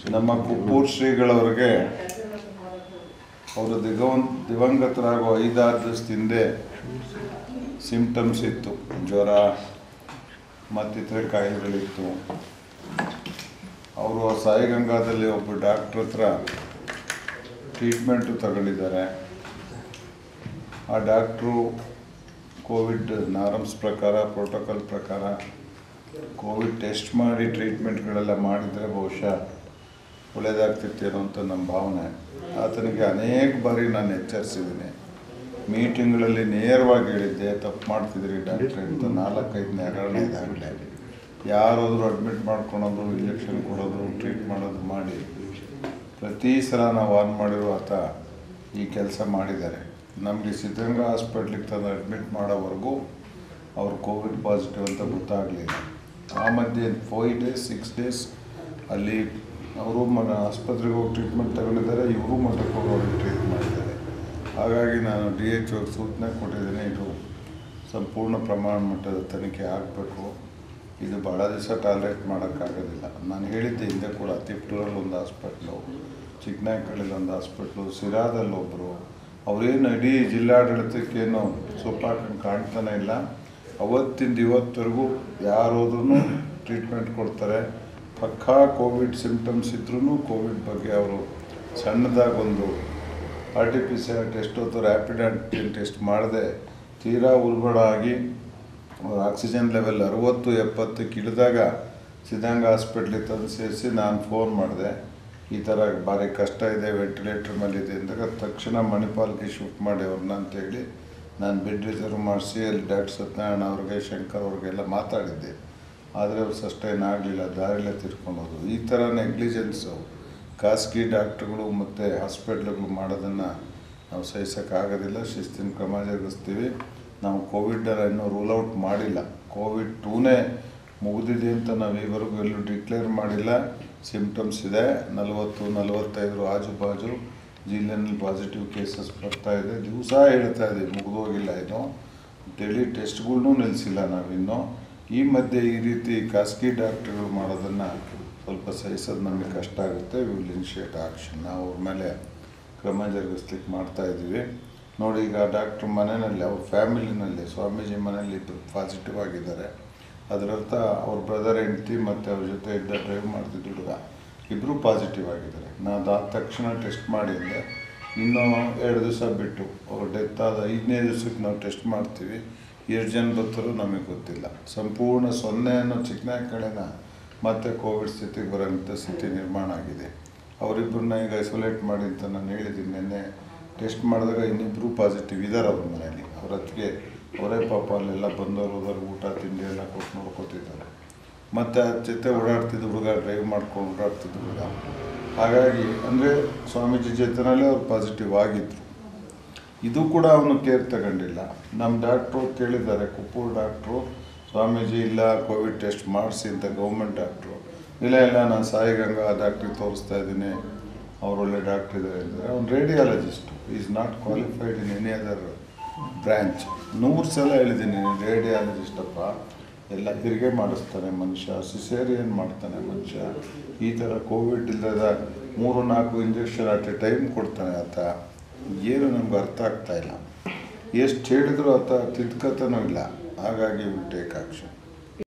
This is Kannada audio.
ನಮ್ಮ ಕುಪ್ಪೂರ್ ಶ್ರೀಗಳವ್ರಿಗೆ ಅವರು ದಿಗವನ್ ದಿವಂಗತರಾಗೋ ಐದಾರು ದಿವಸದ ಹಿಂದೆ ಸಿಂಪ್ಟಮ್ಸ್ ಇತ್ತು ಜ್ವರ ಮತ್ತಿತರೆ ಕಾಯಿಲೆಗಳಿತ್ತು ಅವರು ಸಾಯಿಗಂಗಾದಲ್ಲಿ ಒಬ್ಬ ಡಾಕ್ಟ್ರ್ ಹತ್ರ ಟ್ರೀಟ್ಮೆಂಟು ತಗೊಂಡಿದ್ದಾರೆ ಆ ಡಾಕ್ಟ್ರು ಕೋವಿಡ್ ನಾರಮ್ಸ್ ಪ್ರಕಾರ ಪ್ರೋಟೋಕಾಲ್ ಪ್ರಕಾರ ಕೋವಿಡ್ ಟೆಸ್ಟ್ ಮಾಡಿ ಟ್ರೀಟ್ಮೆಂಟ್ಗಳೆಲ್ಲ ಮಾಡಿದರೆ ಬಹುಶಃ ಒಳ್ಳೆಯದಾಗ್ತಿತ್ತೇನೋ ಅಂತ ನಮ್ಮ ಭಾವನೆ ಆತನಿಗೆ ಅನೇಕ ಬಾರಿ ನಾನು ಎಚ್ಚರಿಸಿದ್ದೀನಿ ಮೀಟಿಂಗ್ಗಳಲ್ಲಿ ನೇರವಾಗಿ ಹೇಳಿದ್ದೆ ತಪ್ಪು ಮಾಡ್ತಿದ್ರಿ ಡಾಕ್ಟ್ರೆ ಅಂತ ನಾಲ್ಕೈದನೇ ಹಗರಣ ಇದಾಗಲೇ ಯಾರಾದರೂ ಅಡ್ಮಿಟ್ ಮಾಡ್ಕೊಳೋದು ಇಂಜೆಕ್ಷನ್ ಕೊಡೋದು ಟ್ರೀಟ್ ಮಾಡೋದು ಮಾಡಿ ಪ್ರತಿ ಸಲ ನಾವು ಆನ್ ಮಾಡಿರೋ ಆತ ಈ ಕೆಲಸ ಮಾಡಿದ್ದಾರೆ ನಮಗೆ ಸಿದ್ಧಗಂಗಾ ಹಾಸ್ಪಿಟ್ಲಿಗೆ ತಂದು ಅಡ್ಮಿಟ್ ಮಾಡೋವರೆಗೂ ಅವ್ರು ಕೋವಿಡ್ ಪಾಸಿಟಿವ್ ಅಂತ ಗೊತ್ತಾಗಲಿಲ್ಲ ಆ ಮಧ್ಯೆ ಫೈವ್ ಡೇಸ್ ಸಿಕ್ಸ್ ಡೇಸ್ ಅಲ್ಲಿ ಅವರು ಮಗ ಆಸ್ಪತ್ರೆಗೆ ಹೋಗಿ ಟ್ರೀಟ್ಮೆಂಟ್ ತಗೊಂಡಿದ್ದಾರೆ ಇವರು ಮಠಕ್ಕೆ ಹೋಗಿ ಟ್ರೀಟ್ ಮಾಡಿದ್ದಾರೆ ಹಾಗಾಗಿ ನಾನು ಡಿ ಎಚ್ ಓಗೆ ಸೂಚನೆ ಕೊಟ್ಟಿದ್ದೀನಿ ಇದು ಸಂಪೂರ್ಣ ಪ್ರಮಾಣ ಮಟ್ಟದ ತನಿಖೆ ಆಗಬೇಕು ಇದು ಭಾಳ ದಿವಸ ಟಾಲರೇಟ್ ಮಾಡೋಕ್ಕಾಗೋದಿಲ್ಲ ನಾನು ಹೇಳಿದ್ದೆ ಹಿಂದೆ ಕೂಡ ತಿಪ್ಟೂರಲ್ಲಿ ಒಂದು ಹಾಸ್ಪಿಟ್ಲು ಚಿಕ್ಕನಾಯಕಳ್ಳಿಲಿ ಒಂದು ಹಾಸ್ಪಿಟ್ಲು ಸಿರಾದಲ್ಲಿ ಒಬ್ಬರು ಅವರೇನು ಇಡೀ ಜಿಲ್ಲಾಡಳಿತಕ್ಕೇನು ಸೊಪ್ಪಾಕೊಂಡು ಕಾಣ್ತಾನೆ ಇಲ್ಲ ಅವತ್ತಿಂದ ಇವತ್ತರೆಗೂ ಯಾರೋದ್ರೂ ಟ್ರೀಟ್ಮೆಂಟ್ ಕೊಡ್ತಾರೆ ಪಕ್ಕಾ ಕೋವಿಡ್ ಸಿಂಪ್ಟಮ್ಸ್ ಇದ್ರೂ ಕೋವಿಡ್ ಬಗ್ಗೆ ಅವರು ಸಣ್ಣದಾಗೊಂದು R T P C R test ಅಥವಾ ರ್ಯಾಪಿಡ್ ಆ್ಯಂಟಿಜೆನ್ ಟೆಸ್ಟ್ ಮಾಡದೆ ತೀರಾ ಉಲ್ಬಣ ಆಗಿ ಅವ್ರ ಆಕ್ಸಿಜನ್ ಲೆವೆಲ್ ಅರುವತ್ತು ಎಪ್ಪತ್ತಕ್ಕೆ ಇಳಿದಾಗ ಸಿದ್ಧಗಂಗಾ ಹಾಸ್ಪಿಟ್ಲಿಗೆ ತಂದು ಸೇರಿಸಿ ನಾನು ಫೋನ್ ಮಾಡಿದೆ ಈ ಥರ ಭಾರಿ ಕಷ್ಟ ಇದೆ ವೆಂಟಿಲೇಟರ್ ಮೇಲೆ ಇದೆ ಅಂದಾಗ ತಕ್ಷಣ ಮಣಿಪಾಲ್ಗೆ ಶಿಫ್ಟ್ ಮಾಡಿ ಅವ್ರನ್ನ ಅಂತೇಳಿ ನಾನು ಬೆಡ್ ರಿಸರ್ವ್ ಮಾಡಿಸಿ ಅಲ್ಲಿ ಡಾಕ್ಟರ್ ಸತ್ಯನಾರಾಯಣ ಅವ್ರಿಗೆ ಶಂಕರ್ ಅವ್ರಿಗೆಲ್ಲ ಮಾತಾಡಿದ್ದೆ ಆದರೆ ಅವ್ರು ಸಸ್ಟೈನ್ ಆಗಲಿಲ್ಲ ದಾರಿಲೇ ತಿರ್ಕೊಂಡೋದು ಈ ಥರ ನೆಗ್ಲಿಜೆನ್ಸು ಖಾಸಗಿ ಡಾಕ್ಟ್ರುಗಳು ಮತ್ತು ಹಾಸ್ಪಿಟ್ಲ್ಗಳು ಮಾಡೋದನ್ನು ನಾವು ಸಹಿಸೋಕ್ಕಾಗೋದಿಲ್ಲ ಶಿಸ್ತಿನ ಕ್ರಮ ಜರುಗಿಸ್ತೀವಿ ನಾವು ಕೋವಿಡನ್ನು ಇನ್ನೂ ರೂಲ್ ಔಟ್ ಮಾಡಿಲ್ಲ ಕೋವಿಡ್ ಟೂನೇ ಮುಗಿದಿದೆ ಅಂತ ನಾವು ಈವರೆಗೂ ಎಲ್ಲೂ ಡಿಕ್ಲೇರ್ ಮಾಡಿಲ್ಲ ಸಿಂಪ್ಟಮ್ಸ್ ಇದೆ ನಲವತ್ತು ನಲವತ್ತೈದು ಆಜು ಬಾಜು ಜಿಲ್ಲೆನಲ್ಲಿ ಪಾಸಿಟಿವ್ ಕೇಸಸ್ ಬರ್ತಾ ಇದೆ ದಿವಸ ಹೇಳ್ತಾ ಇದ್ದೀವಿ ಮುಗಿದೋಗಿಲ್ಲ ಇದು ಅಂತೇಳಿ ಟೆಸ್ಟ್ಗಳ್ನೂ ನಿಲ್ಲಿಸಿಲ್ಲ ನಾವಿನ್ನೂ ಈ ಮಧ್ಯೆ ಈ ರೀತಿ ಖಾಸಗಿ ಡಾಕ್ಟ್ರುಗಳು ಮಾಡೋದನ್ನು ಸ್ವಲ್ಪ ಸಹಿಸೋದು ನಮಗೆ ಕಷ್ಟ ಆಗುತ್ತೆ ವಿಲ್ ಇನಿಷಿಯೇಟ್ ಆಕ್ಷನ್ ನಾವು ಅವ್ರ ಮೇಲೆ ಕ್ರಮ ಜರುಗಿಸ್ಲಿಕ್ಕೆ ಮಾಡ್ತಾ ಇದ್ದೀವಿ ನೋಡಿ ಈಗ ಡಾಕ್ಟ್ರ್ ಮನೆಯಲ್ಲಿ ಅವ್ರ ಫ್ಯಾಮಿಲಿನಲ್ಲಿ ಸ್ವಾಮೀಜಿ ಮನೇಲಿ ಇಬ್ಬರು ಪಾಸಿಟಿವ್ ಆಗಿದ್ದಾರೆ ಅದರರ್ಥ ಅವ್ರ ಬ್ರದರ್ ಹೆಂಡ್ತಿ ಮತ್ತು ಅವ್ರ ಜೊತೆ ಇದ್ದ ಡ್ರೈವ್ ಮಾಡ್ತಿದ್ದ ಹುಡುಗ ಇಬ್ಬರು ಪಾಸಿಟಿವ್ ಆಗಿದ್ದಾರೆ ನಾನು ಅದಾದ ತಕ್ಷಣ ಟೆಸ್ಟ್ ಮಾಡಿದ್ದೆ ಇನ್ನೂ ಎರಡು ದಿವಸ ಬಿಟ್ಟು ಅವ್ರು ಡೆತ್ ಆದ ಐದನೇ ದಿವಸಕ್ಕೆ ನಾವು ಟೆಸ್ಟ್ ಮಾಡ್ತೀವಿ ಎಷ್ಟು ಜನ ಬರ್ತಾರೋ ನಮಗೆ ಗೊತ್ತಿಲ್ಲ ಸಂಪೂರ್ಣ ಸೊನ್ನೆ ಅನ್ನೋ ಚಿಕ್ಕನಾಯಕಳೆನ ಮತ್ತೆ ಕೋವಿಡ್ ಸ್ಥಿತಿಗೆ ಬರೋಂಥ ಸ್ಥಿತಿ ನಿರ್ಮಾಣ ಆಗಿದೆ ಅವರಿಬ್ಬರನ್ನ ಈಗ ಐಸೋಲೇಟ್ ಮಾಡಿ ಅಂತ ನಾನು ಹೇಳಿದ್ದೀನಿ ನಿನ್ನೆ ಟೆಸ್ಟ್ ಮಾಡಿದಾಗ ಇನ್ನಿಬ್ಬರು ಪಾಸಿಟಿವ್ ಇದ್ದಾರೆ ಅವ್ರ ಮನೆಯಲ್ಲಿ ಅವ್ರ ಹತ್ತಿಗೆ ಅವರೇ ಪಾಪ ಅಲ್ಲೆಲ್ಲ ಬಂದವರು ಹೋದವ್ರು ಊಟ ತಿಂಡಿ ಎಲ್ಲ ಕೊಟ್ಟು ನೋಡ್ಕೊತಿದ್ದಾರೆ ಮತ್ತು ಅದ್ರ ಜೊತೆ ಓಡಾಡ್ತಿದ್ದ ಹುಡುಗ ಡ್ರೈವ್ ಮಾಡ್ಕೊಂಡು ಓಡಾಡ್ತಿದ್ದ ಹುಡುಗ ಹಾಗಾಗಿ ಅಂದರೆ ಸ್ವಾಮೀಜಿ ಜೊತೆನಲ್ಲೇ ಅವ್ರು ಪಾಸಿಟಿವ್ ಆಗಿದ್ದರು ಇದು ಕೂಡ ಅವನು ಕೇರ್ ತಗೊಂಡಿಲ್ಲ ನಮ್ಮ ಡಾಕ್ಟ್ರು ಕೇಳಿದ್ದಾರೆ ಕುಪ್ಪೂರ್ ಡಾಕ್ಟ್ರು ಸ್ವಾಮೀಜಿ ಇಲ್ಲ ಕೋವಿಡ್ ಟೆಸ್ಟ್ ಮಾಡಿಸಿ ಅಂತ ಗೌರ್ಮೆಂಟ್ ಡಾಕ್ಟ್ರು ಇಲ್ಲ ಇಲ್ಲ ನಾನು ಸಾಯಿಗಂಗಾ ಡಾಕ್ಟ್ರಿಗೆ ತೋರಿಸ್ತಾ ಇದ್ದೀನಿ ಅವ್ರು ಒಳ್ಳೆ ಡಾಕ್ಟ್ರ್ ಇದ್ದಾರೆ ಅಂದರೆ ಅವ್ನು radiologist is not qualified in any other branch ನೂರು ಸಲ ಹೇಳಿದ್ದೀನಿ ರೇಡಿಯಾಲಜಿಸ್ಟಪ್ಪ ಎಲ್ಲ ಹೆರಿಗೆ ಮಾಡಿಸ್ತಾನೆ ಮನುಷ್ಯ ಸಿಸೇರಿಯನ್ ಮಾಡ್ತಾನೆ ಮನುಷ್ಯ ಈ ಥರ ಕೋವಿಡ್ ಇಲ್ಲದ ಮೂರು ನಾಲ್ಕು ಇಂಜೆಕ್ಷನ್ ಅಟ್ ಎ ಟೈಮ್ ಕೊಡ್ತಾನೆ ಆತ ಏನು ನಮ್ಗೆ ಅರ್ಥ ಆಗ್ತಾ ಇಲ್ಲ ಎಷ್ಟು ಹೇಳಿದ್ರು ಆತ ತಿದ್ಕತನೂ ಇಲ್ಲ ಹಾಗಾಗಿ ವಿಲ್ ಟೇಕ್ ಆಕ್ಷನ್